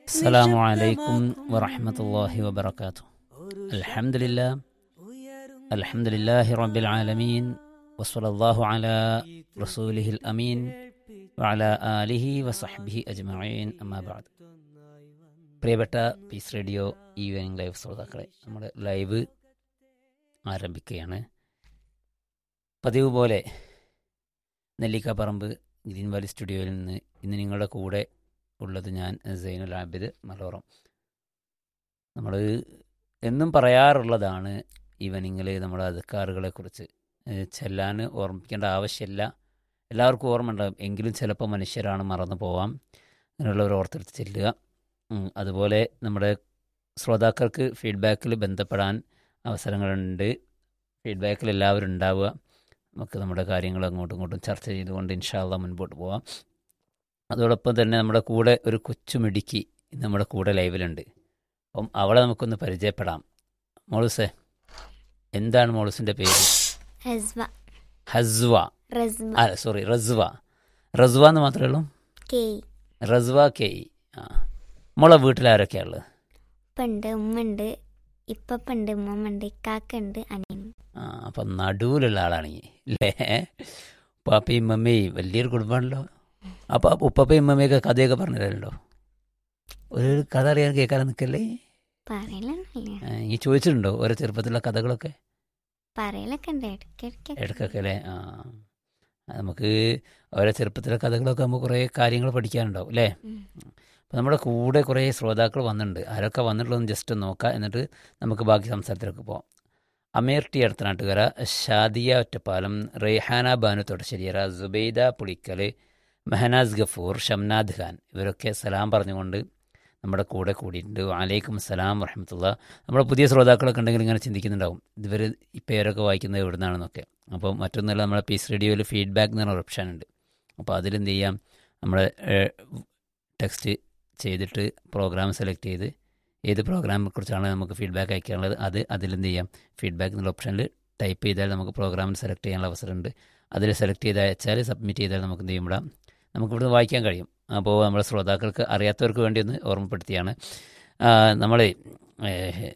السلام عليكم ورحمة الله وبركاته الحمد لله الحمد لله رب العالمين وصلى الله على رسوله الأمين وعلى آله وصحبه أجمعين أما بعد പ്രിയപ്പെട്ട piece radio evening live ശ്രോതാക്കളെ നമ്മുടെ ലൈവ് ആരംഭിക്കുകയാണ് പതിവ് പോലെ നെല്ലിക്കാപ്പറമ്പ് ഗ്രീൻ വാലി സ്റ്റുഡിയോയിൽ നിന്ന് ഇന്ന് നിങ്ങളുടെ കൂടെ ഉള്ളത് ഞാൻ സൈനുൽ ആബിദ് മലോറം നമ്മൾ എന്നും പറയാറുള്ളതാണ് ഈവനിങ്ങിൽ നമ്മുടെ അധികാറുകളെ കുറിച്ച് ചെല്ലാൻ ഓർമ്മിക്കേണ്ട ആവശ്യമില്ല എല്ലാവർക്കും ഓർമ്മ ഉണ്ടാകും എങ്കിലും ചിലപ്പോൾ മനുഷ്യരാണ് മറന്നു പോവാം അങ്ങനെയുള്ളവർ ഓർത്തെടുത്ത് ചെല്ലുക ഉം, അതുപോലെ നമ്മുടെ ശ്രോതാക്കൾക്ക് ഫീഡ്ബാക്കിൽ ബന്ധപ്പെടാൻ അവസരങ്ങളുണ്ട് ഫീഡ്ബാക്കിൽ എല്ലാവരും ഉണ്ടാവുക നമുക്ക് നമ്മുടെ കാര്യങ്ങൾ അങ്ങോട്ടും ഇങ്ങോട്ടും ചർച്ച ചെയ്തുകൊണ്ട് ഇൻഷാല്ല മുൻപോട്ട് പോവാം അതോടൊപ്പം തന്നെ നമ്മുടെ കൂടെ ഒരു കൊച്ചുമിടുക്കി നമ്മുടെ കൂടെ ലൈവിലുണ്ട് അപ്പം അവളെ നമുക്കൊന്ന് പരിചയപ്പെടാം മോളുസേ എന്താണ് മോളുസിൻ്റെ പേര് ഹസ്വ ഹസ്വ റസ്മ ആ സോറി റസ്വ റസ്വ എന്ന് മാത്രമേ ഉള്ളൂ കെ റസ്വ കെ ഇ. ആ മോളെ വീട്ടിലാരൊക്കെയാ ഉള്ളത് ഉപ്പുണ്ട് ഉമ്മണ്ട് ഇപ്പപ്പുണ്ട് ഉമ്മമ്മണ്ട് ഇക്കാക്കുണ്ട് അനിയനും ആ അപ്പം നടുവിലുള്ള ആളാണ് ഈ അല്ലേ ഉപ്പാപ്പയും മമ്മയും വലിയൊരു കുടുംബമാണല്ലോ അപ്പോൾ ഉപ്പപ്പയും മമ്മയൊക്കെ കഥയൊക്കെ പറഞ്ഞു തരലുണ്ടോ ഒരു കഥ അറിയാൻ കേൾക്കാൻ നിൽക്കല്ലേ പറയലൊന്നുമില്ല ആ, ഈ ചോദിച്ചിട്ടുണ്ടോ ഓരോ ചെറുപ്പത്തിലുള്ള കഥകളൊക്കെ പറയലൊക്കെ ഉണ്ട് ഇടയ്ക്കിടയ്ക്ക് ഇടയ്ക്കൊക്കെ അല്ലേ ആ നമുക്ക് ഓരോ ചെറുപ്പത്തിലെ കഥകളൊക്കെ നമുക്ക് കുറേ കാര്യങ്ങൾ പഠിക്കാനുണ്ടാവും അല്ലേ ഉം. അപ്പോൾ നമ്മുടെ കൂടെ കുറേ ശ്രോതാക്കൾ വന്നിട്ടുണ്ട് ആരൊക്കെ വന്നിട്ടുള്ളതെന്ന് ജസ്റ്റ് നോക്കാം എന്നിട്ട് നമുക്ക് ബാക്കി സംസാരത്തിലേക്ക് പോവാം അമീർ ടി അടുത്തനാട്ടുകര ഷാദിയ ഒറ്റപ്പാലം റെയ്ഹാന ബാനു തൊടശ്ശേരിയറ സുബൈദ പുളിക്കൽ മെഹനാസ് ഗഫൂർ ഷംനാദ് ഖാൻ ഇവരൊക്കെ സലാം പറഞ്ഞുകൊണ്ട് നമ്മുടെ കൂടെ കൂടിയിട്ടുണ്ട് വലൈക്കും സലാം വറഹമത്തുള്ള നമ്മുടെ പുതിയ ശ്രോതാക്കളൊക്കെ ഉണ്ടെങ്കിൽ ഇങ്ങനെ ചിന്തിക്കുന്നുണ്ടാവും ഇവർ ഈ പേരൊക്കെ വായിക്കുന്നത് എവിടെ നിന്നാണെന്നൊക്കെ അപ്പോൾ മറ്റൊന്നല്ല നമ്മുടെ പീസ് റേഡിയോയിൽ ഫീഡ്ബാക്ക് എന്ന് പറഞ്ഞ ഓപ്ഷൻ ഉണ്ട് അപ്പോൾ അതിലെന്ത് ചെയ്യാം നമ്മുടെ ടെക്സ്റ്റ് ചെയ്തിട്ട് പ്രോഗ്രാം സെലക്ട് ചെയ്ത് ഏത് പ്രോഗ്രാമിനെ കുറിച്ചാണ് നമുക്ക് ഫീഡ്ബാക്ക് അയക്കാനുള്ളത് അത് അതിലെന്ത് ചെയ്യാം ഫീഡ്ബാക്ക് എന്നുള്ള ഓപ്ഷനിൽ ടൈപ്പ് ചെയ്താൽ നമുക്ക് പ്രോഗ്രാമിൽ സെലക്ട് ചെയ്യാനുള്ള അവസരമുണ്ട് അതിൽ സെലക്ട് ചെയ്ത് അയച്ചാൽ സബ്മിറ്റ് ചെയ്താൽ നമുക്ക് എന്ത് ചെയ്യും ഇവിടെ നമുക്ക് ഇവിടുന്ന് വായിക്കാൻ കഴിയും അപ്പോൾ നമ്മുടെ ശ്രോതാക്കൾക്ക് അറിയാത്തവർക്ക് വേണ്ടി ഒന്ന് ഓർമ്മപ്പെടുത്തിയാണ് നമ്മൾ